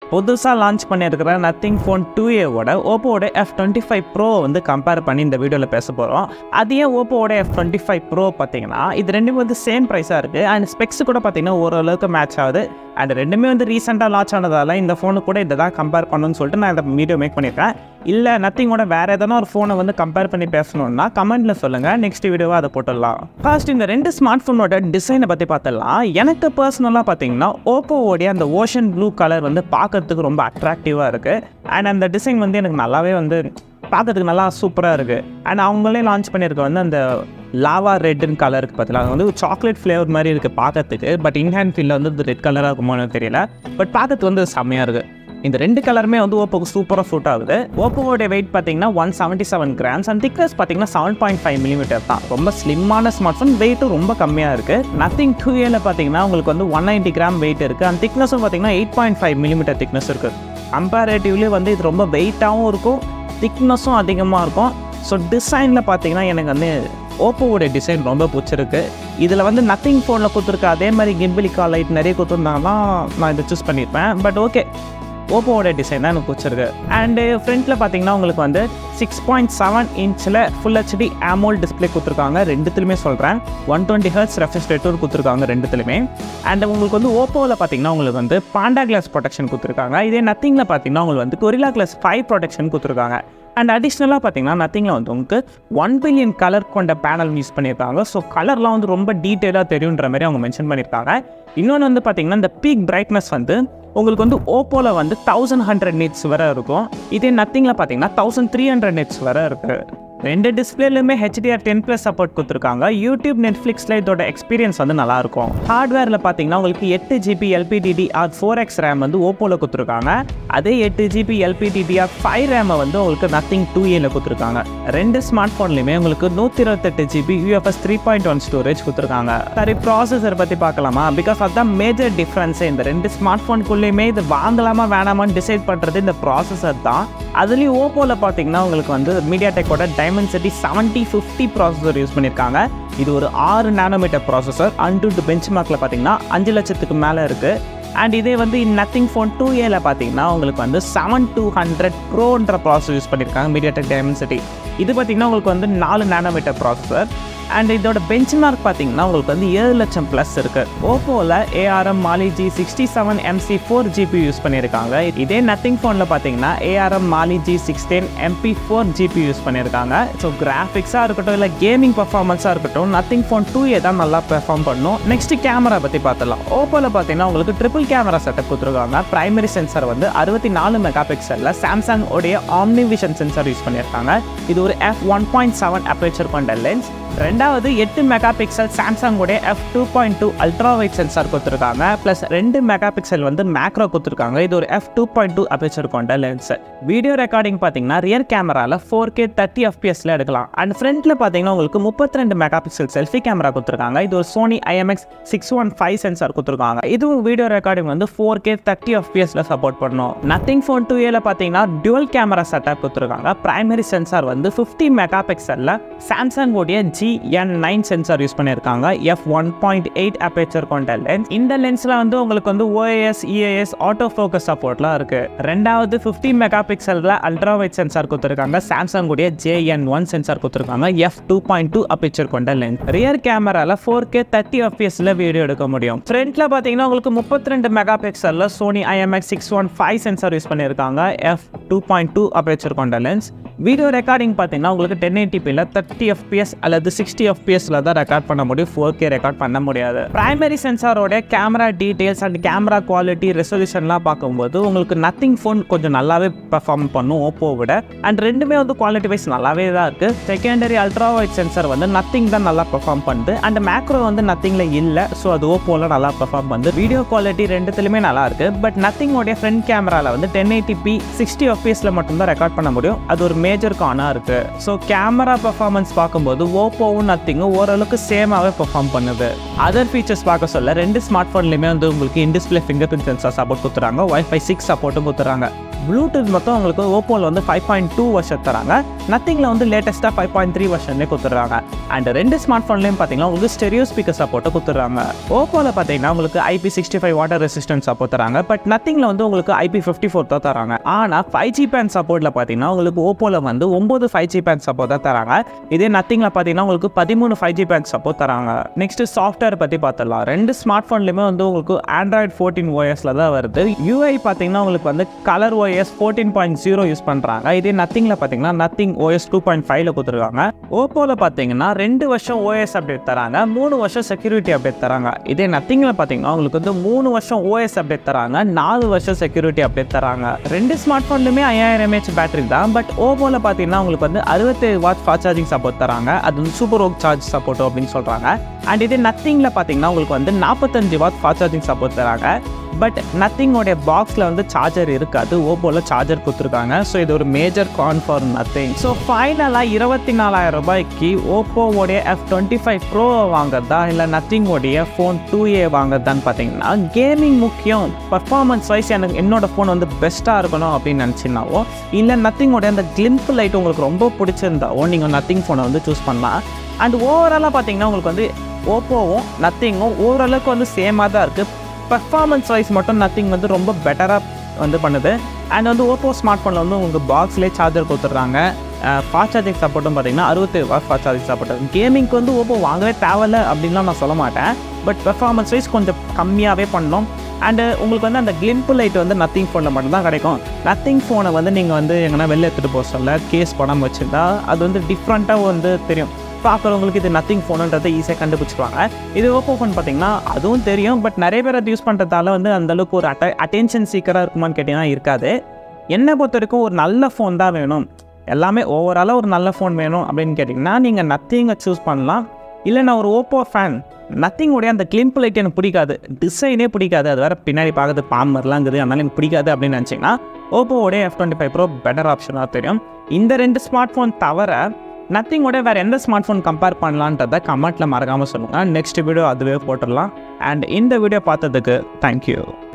புதுசாக லான்ச் பண்ணியிருக்கிற nothing phone two ஏவோட ஓப்போவோட எஃப் டுவெண்ட்டி ஃபைவ் ப்ரோ வந்து கம்பேர் பண்ணி இந்த வீடியோவில் பேச போகிறோம் அது ஏன் ஓப்போவோட எஃப் டுவெண்ட்டி ஃபைவ் ப்ரோ பார்த்தீங்கன்னா இது ரெண்டுமே வந்து சேம் ப்ரைஸாக இருக்குது அண்ட் ஸ்பெக்ஸ் கூட பார்த்தீங்கன்னா ஓரளவுக்கு மேட்ச் ஆகுது அண்ட் ரெண்டுமே வந்து ரீசெண்டாக லான்ச் ஆனதால் இந்த ஃபோனு கூட இதை தான் கம்பேர் பண்ணணும்னு சொல்லிட்டு நான் இந்த வீடியோ மேக் பண்ணியிருக்கேன் இல்லை நத்திங்கோட வேறு எதனா ஒரு ஃபோனை வந்து கம்பேர் பண்ணி பேசணும்னா கமெண்ட்டில் சொல்லுங்கள் நெக்ஸ்ட் வீடியோவை அதை போட்டுடலாம் ஃபர்ஸ்ட் இந்த ரெண்டு ஸ்மார்ட் ஃபோனோட டிசைனை பற்றி பார்த்துடலாம் எனக்கு பர்சனலாக பார்த்தீங்கன்னா ஓப்போவோடைய அந்த ஓஷன் ப்ளூ கலர் வந்து பார்க்கறதுக்கு ரொம்ப அட்ராக்டிவாக இருக்குது அண்ட் அந்த டிசைன் வந்து எனக்கு நல்லாவே வந்து பார்க்கறதுக்கு நல்லா சூப்பராக இருக்குது அண்ட் அவங்களே லான்ச் பண்ணியிருக்க வந்து அந்த லாவா ரெட்டுன்னு கலருக்கு பார்த்தீங்களா அது வந்து சாக்லேட் ஃப்ளேவர் மாதிரி இருக்குது பார்க்கறதுக்கு பட் இன்ஹேண்ட் ஃபீல்டில் வந்து ரெட் கலராக இருக்குமோன்னு தெரியல பட் பார்க்கறதுக்கு வந்து செம்மையாக இருக்குது இந்த ரெண்டு கலருமே வந்து ஓப்போக்கு சூப்பராக சூட் ஆகுது ஓப்போவோட வெயிட் பார்த்தீங்கன்னா one seventy seven grams and thickness பார்த்தீங்கன்னா செவன் பாயிண்ட் ஃபைவ் மில்லிமீட்டர் தான் ரொம்ப ஸ்லிம்மான ஸ்மார்ட் ஃபோன் வெயிட்டும் ரொம்ப கம்மியாக இருக்குது நத்திங் டூ ஏல பார்த்தீங்கன்னா உங்களுக்கு வந்து ஒன் நைன்ட்டி கிராம் வெயிட் இருக்குது அண்ட் திக்னஸும் பார்த்தீங்கன்னா eight point five millimetre thickness இருக்குது கம்பேரேட்டிவ்லி வந்து இது ரொம்ப வெயிட்டாகவும் இருக்கும் திக்னஸும் அதிகமாக இருக்கும் ஸோ டிசைனில் பார்த்தீங்கன்னா எனக்கு வந்து ஓப்போவோட டிசைன் ரொம்ப பிடிச்சிருக்கு இதில் வந்து நத்திங் ஃபோனில் கொடுத்துருக்க அதே மாதிரி கிம்பிளிக்கா லைட் நிறைய கொடுத்துருந்தாங்கன்னா நான் இதை சூஸ் பண்ணியிருப்பேன் பட் ஓகே ஓப்போவோட டிசைன் தான் எனக்கு பிடிச்சிருக்கு அண்டு ஃப்ரண்ட்டில் பார்த்தீங்கன்னா உங்களுக்கு வந்து சிக்ஸ் பாயிண்ட் செவன் இன்ச்சில் ஃபுல் ஹெச்டி ஆமோல் டிஸ்பிளே கொடுத்துருக்காங்க ரெண்டுத்துலையுமே சொல்கிறேன் ஒன் டுவெண்ட்டி ஹர்ட்ஸ் ரெஃப்ரெஷ் ரேட்டும் கொடுத்துருக்காங்க ரெண்டுத்துலையுமே அண்ட் உங்களுக்கு வந்து ஓப்போவில் பார்த்தீங்கன்னா உங்களுக்கு வந்து பாண்டா கிளாஸ் ப்ரொடெக்ஷன் கொடுத்துருக்காங்க இதே நத்திங்கில் பார்த்தீங்கன்னா உங்களுக்கு வந்து கொரிலா கிளாஸ் ஃபைவ் ப்ரொடெக்ஷன் கொடுத்துருக்காங்க அண்ட் அடிஷ்னலாக பார்த்தீங்கன்னா நத்திங்கில் வந்து உங்களுக்கு ஒன் பில்லியன் கலர் கொண்ட பேனல் யூஸ் பண்ணியிருக்காங்க ஸோ கலர்லாம் வந்து ரொம்ப டீட்டெயிலாக தெரியுன்ற மாதிரி அவங்க மென்ஷன் பண்ணியிருக்காங்க இன்னொன்று வந்து பார்த்தீங்கன்னா இந்த பீக் பிரைட்னஸ் வந்து உங்களுக்கு வந்து ஓப்போவில் வந்து தௌசண்ட் ஹண்ட்ரட் நிட்ஸ் வரை இருக்கும் இதே நத்திங்கில் பார்த்தீங்கன்னா தௌசண்ட் த்ரீ ஹண்ட்ரட் நிட்ஸ் வரை இருக்குது ரெண்டு டிஸ்பிளேலுமே ஹெச்டிஆர் டென் ப்ளஸ் சப்போர்ட் கொடுத்துருக்காங்க யூடியூப் நெட்ஃப்ளிக்ஸில் இதோட எக்ஸ்பீரியன்ஸ் வந்து நல்லாயிருக்கும் ஹார்ட்வேரில் பார்த்தீங்கன்னா உங்களுக்கு எட்டு GB LPDDR four X RAM வந்து ஓப்போவில் கொடுத்துருக்காங்க அதே எட்டு ஜிபி எல்பிடிடி ஆர் ஃபைவ் ரேமை வந்து உங்களுக்கு நத்திங் டூ ஏல கொடுத்துருக்காங்க ரெண்டு ஸ்மார்ட் ஃபோன்லையுமே உங்களுக்கு நூற்றி இருபத்தெட்டு GB UFS three point one storage கொடுத்துருக்காங்க சரி ப்ராசஸர் பற்றி பார்க்கலாமா பிகாஸ் அதுதான் மேஜர் டிஃப்ரென்ஸே இந்த ரெண்டு ஸ்மார்ட் ஃபோனுக்குள்ளேயுமே இது வாங்கலாமா வேணாமான்னு டிசைட் பண்ணுறது இந்த ப்ராசஸர் தான் அதுலேயும் ஓப்போவில் பார்த்தீங்கன்னா உங்களுக்கு வந்து மீடியா டெக்கோட Dimensity seventy fifty processor use பண்ணியிருக்காங்க இது ஒரு ஆறு நேனோமீட்டர் ப்ராசஸர் அன்டு டு பெஞ்ச் மார்க்கில் பார்த்தீங்கன்னா அஞ்சு லட்சத்துக்கு மேலே இருக்குது அண்ட் இதே வந்து நத்திங் ஃபோன் டூ ஏல பார்த்தீங்கன்னா உங்களுக்கு வந்து செவன் டூ ஹண்ட்ரட் ப்ரோன்ற ப்ராசஸர் யூஸ் பண்ணியிருக்காங்க மீடியா டெக் டைமண்ட் சிட்டி இது பார்த்தீங்கன்னா உங்களுக்கு வந்து நாலு நேனோமீட்டர் ப்ராசஸர் அண்ட் இதோட பெஞ்ச் மார்க் பார்த்தீங்கன்னா உங்களுக்கு வந்து ஏழு லட்சம் ப்ளஸ் இருக்குது ஓப்போவில் ARM Mali G sixty seven MC four GPU use பண்ணியிருக்காங்க இதே நத்திங் ஃபோனில் பார்த்தீங்கன்னா ARM Mali G sixteen MP four GPU use பண்ணியிருக்காங்க ஸோ கிராஃபிக்ஸாக இருக்கட்டும் இல்லை கேமிங் பர்ஃபார்மன்ஸாக இருக்கட்டும் நத்திங் ஃபோன் டூ ஏ தான் நல்லா பெர்ஃபார்ம் பண்ணும் நெக்ஸ்ட் கேமரா பற்றி பார்த்துலாம் ஓப்போவில் பார்த்தீங்கன்னா உங்களுக்கு ட்ரிபிள் கேமரா செட்டப் கொடுத்துருக்காங்க பிரைமரி சென்சார் வந்து அறுபத்தி நாலு மெகா பிக்சலில் சாம்சங் உடைய ஆம்னிவிஷன் சென்சார் யூஸ் பண்ணியிருக்காங்க இது ஒரு F one point seven aperture கொண்ட லென்ஸ் ரெண்டாவது எட்டு மெகா பிக்சல் சாம்சங்கோடைய F two point two ultra wide sensor கொடுத்துருக்காங்க ப்ளஸ் ரெண்டு மெகா பிக்சல் வந்து மேக்ரோ கொடுத்துருக்காங்க இது ஒரு F two point two aperture கொண்ட லென்ஸ் வீடியோ ரெக்கார்டிங் பார்த்தீங்கன்னா ரியர் கேமராவில் ஃபோர் கே தேர்ட்டி எஃபிஎஸ்ல எடுக்கலாம் அண்ட் ஃப்ரண்ட்டில் பார்த்தீங்கன்னா உங்களுக்கு முப்பத்தி ரெண்டு மெகா பிக்சல் செல்ஃபி கேமரா கொடுத்துருக்காங்க இது ஒரு Sony IMX six one five sensor கொடுத்துருக்காங்க இதுவும் வீடியோ ரெக்கார்டிங் வந்து ஃபோர் கே தேர்ட்டி எஃபிஎஸ்ல சப்போர்ட் பண்ணும் நத்திங் ஃபோன் டூ ஏல பார்த்தீங்கன்னா டுவல் கேமரா செட்டப் கொடுத்துருக்காங்க பிரைமரி சென்சார் வந்து ஃபிஃப்டி மெகா பிக்சலில் சாம்சங் உடைய G N nine sensor use பண்ணியிருக்காங்க F one point eight aperture கொண்ட லென்ஸ் இந்த லென்ஸில் வந்து உங்களுக்கு வந்து ஓஏஎஸ் இஏஎஸ் ஆட்டோ ஃபோக்கஸ் சப்போர்ட்லாம் இருக்கு ரெண்டாவது ஃபிஃப்டி மெகா பிக்சலில் அல்ட்ரா வைட் சென்சார் கொடுத்துருக்காங்க சாம்சங் உடைய ஜேஎன் ஒன் சென்சார் கொடுத்துருக்காங்க F two point two aperture கொண்ட லென்ஸ் ரியர் கேமராவில் ஃபோர் கே தேர்ட்டி எஃபிஎஸ்ல வீடியோ எடுக்க முடியும் ஃப்ரண்ட்ல பார்த்தீங்கன்னா உங்களுக்கு முப்பத்தி ரெண்டு மெகா பிக்சலில் Sony IMX six one five sensor use பண்ணியிருக்காங்க F two point two aperture கொண்ட லென்ஸ் வீடியோ ரெக்கார்டிங் பார்த்தீங்கன்னா உங்களுக்கு டென் எயிட்டிபியில் தேர்ட்டி எஃபிஎஸ் அல்லது சிக்ஸ்டி எஃபிஎஸ்ல தான் ரெக்கார்ட் பண்ண முடியும் ஃபோர் கே ரெக்கார்ட் பண்ண முடியாது பிரைமரி சென்சாரோட camera details and camera quality ரெசல்யூஷன்லாம் பார்க்கும்போது உங்களுக்கு நத்திங் ஃபோன் கொஞ்சம் நல்லாவே பெர்ஃபார்ம் பண்ணும் ஓப்போ விட அண்ட் ரெண்டுமே வந்து குவாலிட்டி வைஸ் நல்லாவே தான் இருக்குது செகண்டரி அல்ட்ரா வைட் சென்சார் வந்து நத்திங் தான் நல்லா பெர்ஃபார்ம் பண்ணுது அண்ட் மேக்ரோ வந்து நத்திங்கில் இல்லை ஸோ அது ஓப்போவில் நல்லா பெர்ஃபார்ம் பண்ணுது வீடியோ குவாலிட்டி ரெண்டுத்துலையுமே நல்லா இருக்குது பட் நத்திங்கோடைய ஃப்ரண்ட் கேமராவில் வந்து டென் எயிட்டி பி சிக்ஸ்டி எஃபிஎஸ்ல மட்டும்தான் ரெக்கார்ட் பண்ண முடியும் அது ஒரு மேஜர் கானாக இருக்குது ஸோ கேமரா பர்ஃபார்மன்ஸ் பார்க்கும்போது ஓப்போவும் நத்திங்கும் ஓரளவுக்கு சேமாகவே பெர்ஃபார்ம் பண்ணுது அதர் ஃபீச்சர்ஸ் பார்க்க சொல்ல ரெண்டு ஸ்மார்ட் ஃபோன்லையுமே வந்து உங்களுக்கு in display fingerprint sensor support கொடுத்துறாங்க ஒய்ஃபை சிக்ஸ் சப்போர்ட்டும் கொடுத்துறாங்க ப்ளூடூத் மொத்தம் உங்களுக்கு ஓப்போவில் வந்து ஃபைவ் பாயிண்ட் டூ வருஷன் தராங்க நத்திங்கில் வந்து லேட்டஸ்ட்டாக ஃபைவ் பாயிண்ட் த்ரீ வருஷன்லேயே கொடுத்துட்றாங்க அண்ட் ரெண்டு ஸ்மார்ட் ஃபோன்லையும் பார்த்தீங்கன்னா உங்களுக்கு ஸ்டெரியோ ஸ்பீக்கர் சப்போர்ட்டை கொடுத்துட்றாங்க ஓப்போவில் பார்த்தீங்கன்னா உங்களுக்கு IP sixty five water resistance support தராங்க பட் நத்திங்கில் வந்து உங்களுக்கு ஐபி ஃபிஃப்டி ஃபோர் தான் தராங்க ஆனால் ஃபைவ் ஜி பேண்ட் சப்போர்ட்டில் பார்த்தீங்கன்னா உங்களுக்கு ஓப்போவில் வந்து ஒம்பது ஃபைவ் ஜி பேண்ட் சப்போர்ட் தான் தராங்க இதே நத்திங்கில் பார்த்தீங்கன்னா உங்களுக்கு பதிமூணு ஃபைவ் ஜி பேண்ட் சப்போர்ட் தராங்க நெக்ஸ்ட் சாஃப்ட்வேர் பற்றி பார்த்துடலாம் ரெண்டு ஸ்மார்ட் ஃபோன்லையுமே வந்து உங்களுக்கு ஆண்ட்ராய்ட் ஃபோர்டீன் ஓஎஸில் தான் வருது யூஐ பார்த்தீங்கன்னா உங்களுக்கு வந்து colour OS fourteen point zero use பண்ணுறாங்க இதே நத்திங்கில் பார்த்தீங்கன்னா நத்திங் ஓஎஸ் டூ பாயிண்ட் ஃபைவ்ல கொடுத்துருக்காங்க ஓப்போவில் பார்த்தீங்கன்னா ரெண்டு வருஷம் ஓஎஸ் அப்டேட் தராங்க மூணு வருஷம் செக்யூரிட்டி அப்டேட் தராங்க இதே நத்திங்கில் பார்த்தீங்கன்னா உங்களுக்கு வந்து மூணு வருஷம் ஓஎஸ் அப்டேட் தராங்க நாலு வருஷம் செக்யூரிட்டி அப்டேட் தராங்க ரெண்டு ஸ்மார்ட் ஃபோன்லையுமே ஐயாயிரம் எம்ஏஹெச் பேட்டரி தான் பட் ஓப்போவில் பார்த்தீங்கன்னா உங்களுக்கு வந்து அறுபத்தேழு வாட் ஃபாஸ்ட் சார்ஜிங் சப்போர்ட் தராங்க அது வந்து சூப்பர் ஓக் சார்ஜ் சப்போர்ட் அப்படின்னு சொல்கிறாங்க அண்ட் இதே நத்திங்கில் பார்த்தீங்கன்னா உங்களுக்கு வந்து நாற்பத்தஞ்சு வாட் ஃபாஸ்ட் சார்ஜிங் சப்போர்ட் தராங்க பட் நத்திங்கோடைய பாக்ஸில் வந்து சார்ஜர் இருக்காது ஓப்போவில் சார்ஜர் கொடுத்துருக்காங்க ஸோ இது ஒரு major con for Nothing so ஃபைனலாக இருபத்தி நாலாயிரம் ரூபாய்க்கு ஓப்போவோடைய எஃப் டுவெண்ட்டி ஃபைவ் ப்ரோ வாங்குறதா இல்லை நத்திங்கோடைய ஃபோன் டூ ஏ வாங்குறதான்னு பார்த்தீங்கன்னா கேமிங் முக்கியம் பர்ஃபார்மன்ஸ் வைஸ் எனக்கு என்னோட ஃபோன் வந்து பெஸ்ட்டாக இருக்கணும் அப்படின்னு நினச்சினாவோ இல்லை நத்திங்கோடைய அந்த கிளிம்ப் லைட் உங்களுக்கு ரொம்ப பிடிச்சிருந்தாவோ நீங்கள் நத்திங் ஃபோனை வந்து சூஸ் பண்ணலாம் அண்ட் ஓவராலாக பார்த்தீங்கன்னா உங்களுக்கு வந்து ஓப்போவும் நத்திங்கும் ஓரளவுக்கு வந்து சேமாக தான் இருக்குது பர்ஃபார்மன்ஸ் வைஸ் மட்டும் நத்திங் வந்து ரொம்ப பெட்டராக வந்து பண்ணுது அண்ட் வந்து ஓப்போ ஸ்மார்ட் ஃபோனில் வந்து உங்களுக்கு பாக்ஸ்லேயே சார்ஜர் கொடுத்துட்றாங்க ஃபாஸ்ட் சார்ஜிங் சப்போர்ட்டும் பார்த்தீங்கன்னா அறுபத்தி வாட் ஃபாஸ்ட் சார்ஜிங் சப்போர்ட் கேமிங்க்கு வந்து ஓப்போ வாங்கவே தேவையில்ல அப்படின்லாம் நான் சொல்ல மாட்டேன் பட் பெர்ஃபார்மன்ஸ் வைஸ் கொஞ்சம் கம்மியாகவே பண்ணோம் அண்டு உங்களுக்கு வந்து அந்த கிளிம்ப் லைட் வந்து நத்திங் ஃபோனில் மட்டும்தான் கிடைக்கும் நத்திங் ஃபோனை வந்து நீங்கள் வந்து எங்கன்னா வெளில எடுத்துகிட்டு போக சொல்ல கேஸ் படம் வச்சுருந்தா அது வந்து டிஃப்ரெண்ட்டாக வந்து தெரியும் பார்க்குறவங்களுக்கு இது நத்திங் ஃபோனுன்றதை ஈஸியாக கண்டுபிடிச்சிருவாங்க இது ஓப்போ ஃபோன் பார்த்தீங்கன்னா அதுவும் தெரியும் பட் நிறைய பேர் அது யூஸ் பண்ணுறதால வந்து அந்தளவுக்கு ஒரு அட்ட அட்டென்ஷன் சீக்கராக இருக்குமான்னு கேட்டிங்கன்னா இருக்காது என்னை பொறுத்த வரைக்கும் ஒரு நல்ல ஃபோன் தான் வேணும் எல்லாமே ஓவராலாக ஒரு நல்ல ஃபோன் வேணும் அப்படின்னு கேட்டிங்கன்னா நீங்கள் நத்திங்கை சூஸ் பண்ணலாம் இல்லை நான் ஒரு ஓப்போ ஃபேன் நத்திங் உடைய அந்த கிளிம்ப் லைட் எனக்கு பிடிக்காது டிசைனே பிடிக்காது அது வேறு பின்னாடி பார்க்கறது பாம்பர்லாம் இருக்குது அதனால எனக்கு பிடிக்காது அப்படின்னு நினச்சிங்கன்னா ஓப்போவோடைய F twenty five pro better ஆப்ஷனாக தெரியும் இந்த ரெண்டு ஸ்மார்ட் ஃபோன் தவிர நத்திங்கோட வேறு எந்த ஸ்மார்ட் ஃபோன் கம்பேர் பண்ணலான்றதை கமெண்ட்டில் மறக்காமல் சொல்லுங்கள் நெக்ஸ்ட் வீடியோ அதுவே போட்டுடலாம் அண்ட் இந்த வீடியோ பார்த்ததுக்கு தேங்க்யூ